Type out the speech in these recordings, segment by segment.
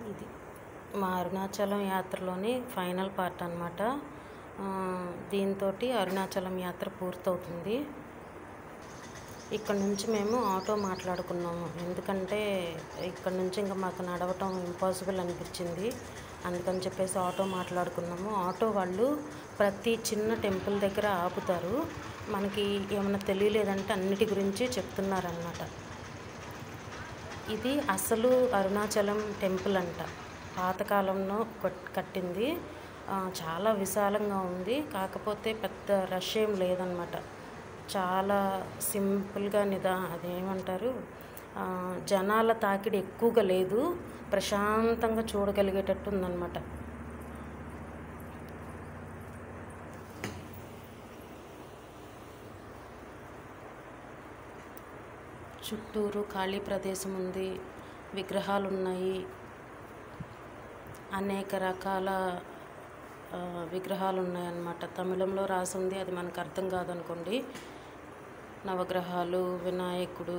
ఇది మా Arunachalam యాత్రలోని final part అనమాట దీంతో అరుణాచలం యాత్ర పూర్తవుతుంది ఇక్కడ నుంచి మేము ఆటో మాట్లాడుకున్నాము ఎందుకంటే ఇక్కడ నుంచి ఇంకా మాకు నడవటం ఇంపాసిబుల్ అనిపించింది అందుకని చెప్పేసి ఆటో మాట్లాడుకున్నాము ఆటో వాళ్ళు ప్రతి చిన్న టెంపుల్ దగ్గర ఆపుతారు మనకి ఏమైనా తెలియలేదంటే అన్నిటి గురించి చెప్తున్నారన్నమాట ఇది అసలు అరుణాచలం టెంపుల్ అంట పాతకాలంలో కట్- కట్టింది ఆ, చాలా విశాలంగా ఉంది కాకపోతే పెద్ద రష్ ఏం లేదనమాట చాలా సింపుల్గా నిదా అదేమంటారు ఆ, జనాల తాకిడి ఎక్కువగా లేదు ప్రశాంతంగా చూడగలిగేటట్టు ఉందన్నమాట చుట్టూరు ఖాళీ ప్రదేశం ఉంది విగ్రహాలు ఉన్నాయి అనేక రకాల ఆ, విగ్రహాలు ఉన్నాయన్నమాట తమిళంలో రాసి ఉంది అది మనకు అర్థం కాదనుకోండి నవగ్రహాలు వినాయకుడు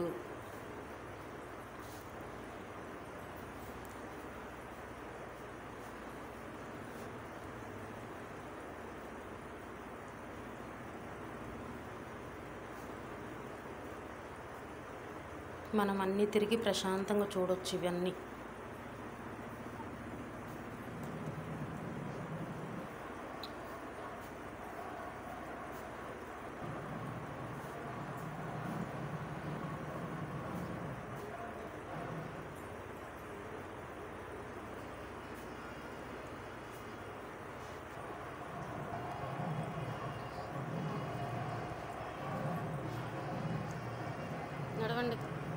మనం అన్నీ తిరిగి ప్రశాంతంగా చూడొచ్చు ఇవన్నీ నడవండి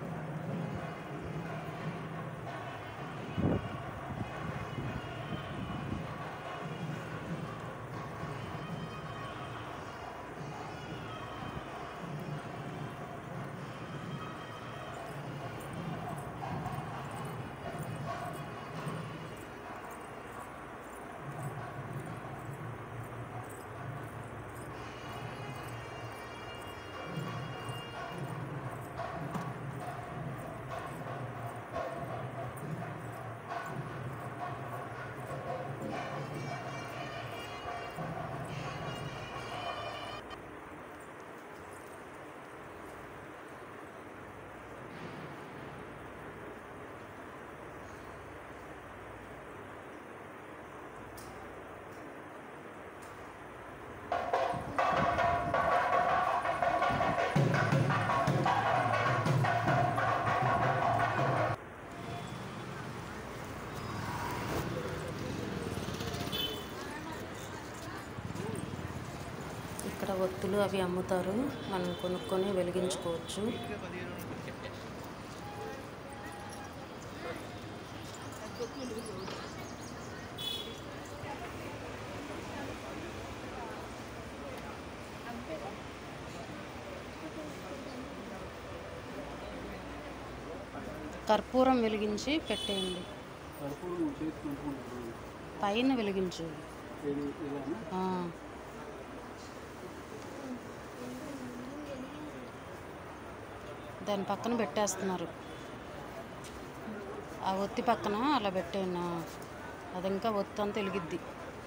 ఇక్కడ ఒత్తులు అవి అమ్ముతారు మనం కొనుక్కొని వెలిగించుకోవచ్చు కర్పూరం వెలిగించి పెట్టేయండి కర్పూరం చేసుకుంటున్నాను పైన వెలిగించు ఇది ఇలానా ఆ, దాని పక్కన పెట్టేస్తున్నారు ఆ ఒత్తి పక్కన అలా పెట్టేనా అది ఇంకా ఒత్తి అంతా వెలిగిద్ది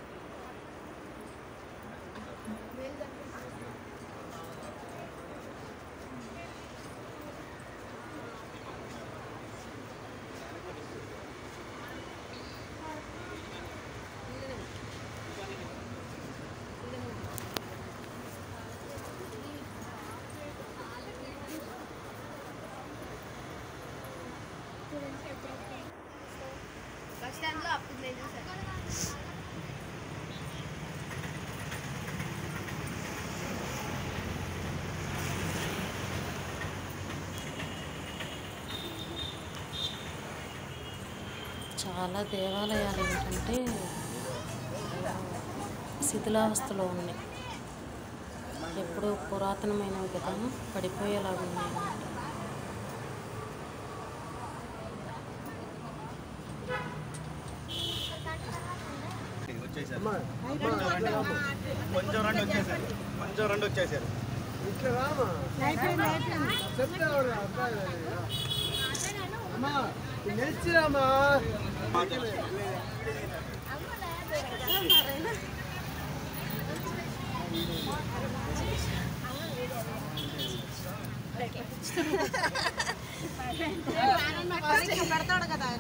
బస్ స్టాండ్లో అప్పుడు నేను చూసాను చాలా దేవాలయాలు ఏంటంటే శిథిలావస్థలో ఉన్నాయి ఎప్పుడో పురాతనమైనవి కదా పడిపోయేలాగా ఉన్నాయి అన్నమాట వచ్చేసారు కొంచెం రండి కొంచెం రండి వచ్చేసారు కొంచెం రండి వచ్చేసారు ఇట్లా రామా చెప్తే అబ్బాయి అమ్మా నేర్చిరామా పెడతాడు కదా ఆయన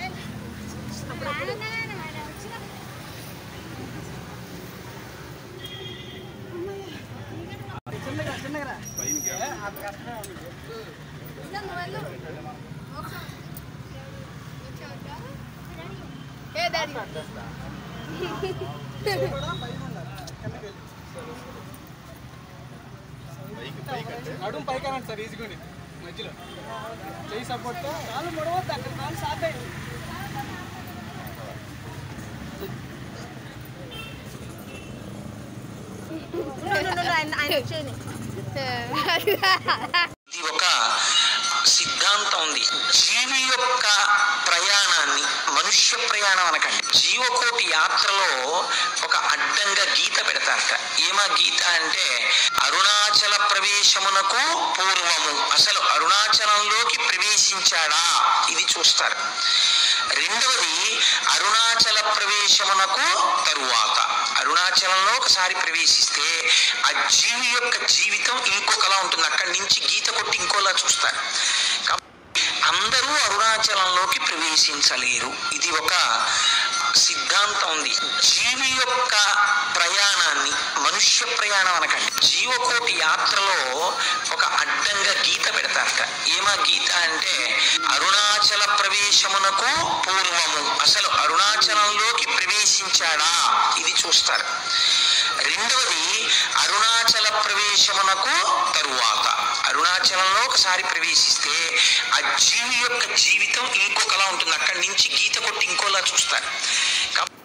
ఏ డాడీ నడుము పైకి అనండి సార్ ఈజీగా మధ్యలో చెయ్యి సపోర్ట్ కాలు మొడవద్దు అక్కడ కాలు సాప్ అయింది ఆయన ఆయన చేయని ఇది ఒక సిద్ధాంతం ఉంది జీవి యొక్క ప్రయాణాన్ని మనుష్య ప్రయాణం అనకండి జీవకోటి యాత్రలో ఒక అడ్డంగా గీత పెడతారట ఏమా గీత అంటే అరుణాచల ప్రవేశమునకు పూర్వము అసలు అరుణాచలంలోకి ప్రవేశించాడా ఇది చూస్తారు రెండవది అరుణాచల ప్రవేశమునకు తరువాత అరుణాచలంలో ఒకసారి ప్రవేశిస్తే ఆ జీవి యొక్క జీవితం ఇంకొకలా ఉంటుంది అక్కడి నుంచి గీత కొట్టి ఇంకోలా చూస్తారు కాబట్టి అందరూ అరుణాచలంలోకి ప్రవేశించలేరు ఇది ఒక సిద్ధాంతం ఉంది జీవి యొక్క ప్రయాణాన్ని మనుష్య ప్రయాణం అనకండి జీవకోటి యాత్రలో ఒక అడ్డంగా గీత పెడతారట ఏమా గీత అంటే అరుణాచల ప్రవేశమునకు పూర్వము అసలు అరుణాచలంలోకి ప్రవేశించాడా ఇది చూస్తారు రెండవది అరుణాచల ప్రవేశమునకు తరువాత అరుణాచలంలో ఒకసారి ప్రవేశిస్తే ఆ జీవి యొక్క జీవితం ఇంకొకలా ఉంటుంది అక్కడి నుంచి గీత కొట్టి ఇంకోలా చూస్తారు కాబట్టి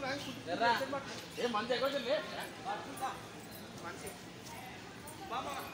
ఏ మంచి ఎక్కువ